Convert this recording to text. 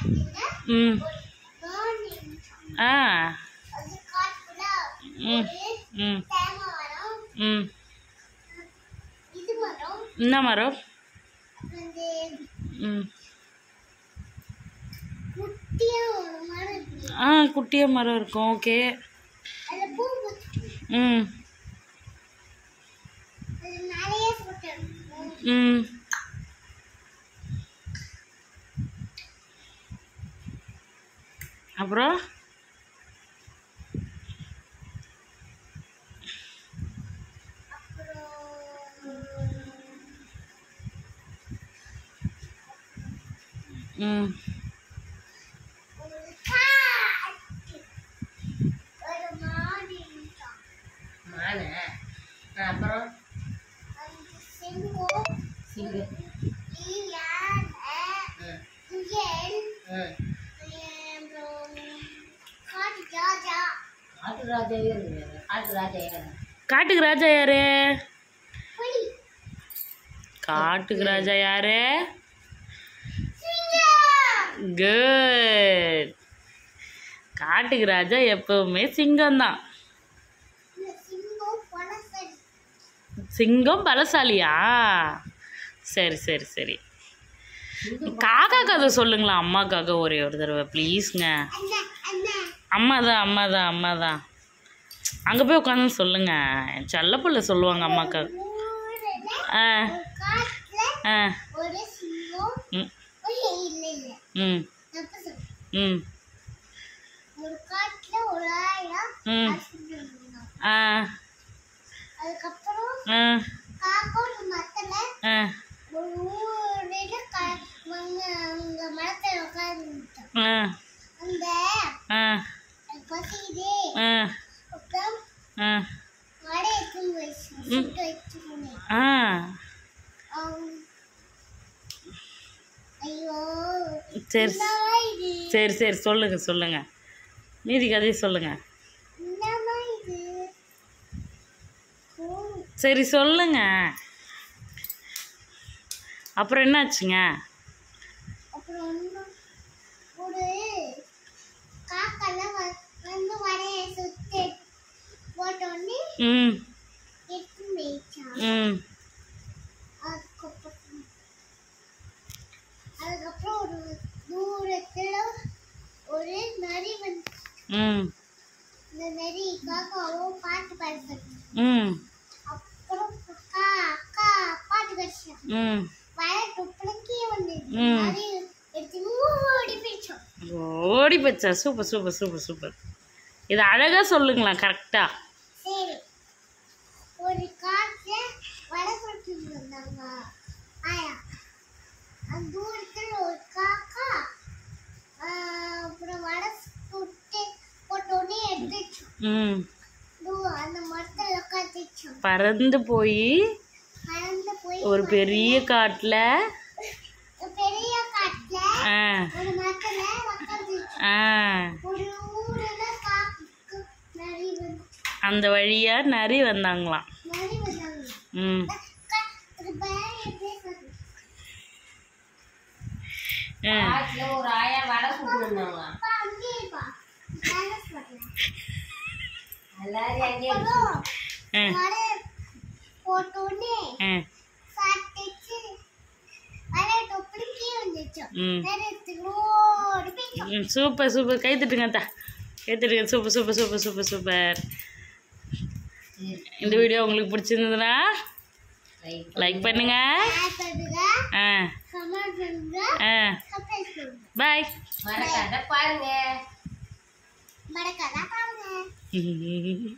ம் ஆ ம் ம் ம் இது மரம் என்ன மரம் வந்து ம் குட்டியா ஒரு மரம் இருக்கு ஆ குட்டிய மரம் இருக்கும் ஓகே அதுல பூ பூத்து ம் அது நிறைய போட்டு இருக்கும். ம் அப்புறம் ம் ஒரு காட்டு. ஒரு மாடு இருக்கான். மானு அப்புறம் அந்த சிங்கம், சிங்கம் யானை, ம் முயல், ம் அப்புறம் காட்டு ராஜா, காட்டு ராஜாவே இருக்குது காட்டு ராஜா யாரு காட்டுக்கு ராஜா யாரு புலி, காட்டுக்கு ராஜா யாரு சிங்கம். குட் காட்டுக்கு ராஜா எப்பவுமே சிங்கம்தான் இந்த சிங்கம் பழசடி. சிங்கம் பலசாலியா சரி சரி சரி காக்கா கதை சொல்லுங்களா அம்மாக்காக ஒரே ஒரு தடவை ப்ளீஸ்ங்க அண்ணா, அண்ணா, அம்மா தான் அம்மா தான் அம்மா தான் அங்கே போய் உட்காந்து சொல்லுங்க என் செல்லப்பிள்ளை சொல்லுவாங்க அம்மாக்கா ஊருல ஆ ஒரு காட்டுல ஆ ஒரு சிங்கம் ம் ஒரு இல்ல இல்ல ம் தப்பு சொல்றேன். ம் ஒரு காட்டுல ஒரு ஆயா ம் அசுரன் இருந்தான். ஆ அதுக்கப்புறம் ஆ காக்கா ஒரு மரத்துல ஆ ஒரு ஊரில் க அவங்க அவங்க மரத்தில் உட்காந்துட்டான் ஆ அந்த ஆ அது பசிக்குதே ஆ அப்புறம் ஆ வடை எடுத்துன்னு வச்சு சுட்டு வச்சுக்கணும் ஆ ஐயோ சரி என்னவா இது சரி சரி சொல்லுங்க சொல்லுங்க மீதி கதையை சொல்லுங்க என்னவா இது ஓ, சரி சொல்லுங்க அப்புறம் என்னாச்சுங்க அப்புறம் இன்னும் ஒரு காக்கெல்லாம் வ- வந்து வடையை சுட்டு போட்டோடனே ம் எடுத்து மேய்ச்சான் ம் அதுக்கப்புறம் அதுக்கப்புறம் ஒரு தூரத்துல ஒரு நரி வந்து ம் இந்த நரி காக்காவும் பாட்டு பாடுறது ம் அப்புறம் அக்கா அக்கா பாட்டு கடிச்சான் ம் வய துப்புலக்கே வந்து ம். நரி எடுத்து ஓடி போயிடுச்சோம் ஓடி போச்சா சூப்பர் சூப்பர் சூப்பர் சூப்பர் இது அழகாக சொல்லுங்களா கரெக்டாக சரி ஒரு காட்டுல வடை கொடுத்துட்டு இருந்தாங்க ஆயா அந்த தூரத்துல ஒரு காக்கா ஆஹ், அப்புறம் வடை சுட்டு போட்டோடனே எடுத்துச்சோம் ம் தூ- அந்த மரத்துல உட்காந்துச்சோம் பறந்து போய் பறந்து போய் ஒரு பெரிய காட்டில் ஒரு பெரிய காட்டுல ஆ ஒரு மரத்துல உட்காந்துச்சோம் ஆ ஒரு ஊர்ல காக்கு நரி வந்து அந்த வழியாக நரி வந்தாங்களாம் நரி வந்தாங்க ம் அக்கா, இது பேர் எப்படி சொல்றது? ஆ காட்டுல ஒரு ஆயா வடை சுட்டுருந்தாங்க அப்பா, அங்கேயே இருப்பா. பேர் சொல்றேன். எல்லாரும் அங்கேயே அப்புறம் ஆ வடை போட்ட உடனே ஆ சாப்பிட்டுச்சு. வடை தொப்புளு கீழே வந்துச்சோம். ம் நரி எடுத்துட்டு ஓடி போயிட்டோம். ம் சூப்பர் சூப்பர் கை தட்டுங்க அத்தா கை தட்டுங்க super super super super super இந்த வீடியோ உங்களுக்கு பிடிச்சிருந்ததுன்னா ரைட் லைக் பண்ணுங்க ஷேர் பண்ணுங்க, ஆ கமெண்ட் பண்ணுங்க, ஆ சப்ஸ்கிரைப் பண்ணுங்க. பாய் மறக்காத பாருங்க மறக்காத பாருங்க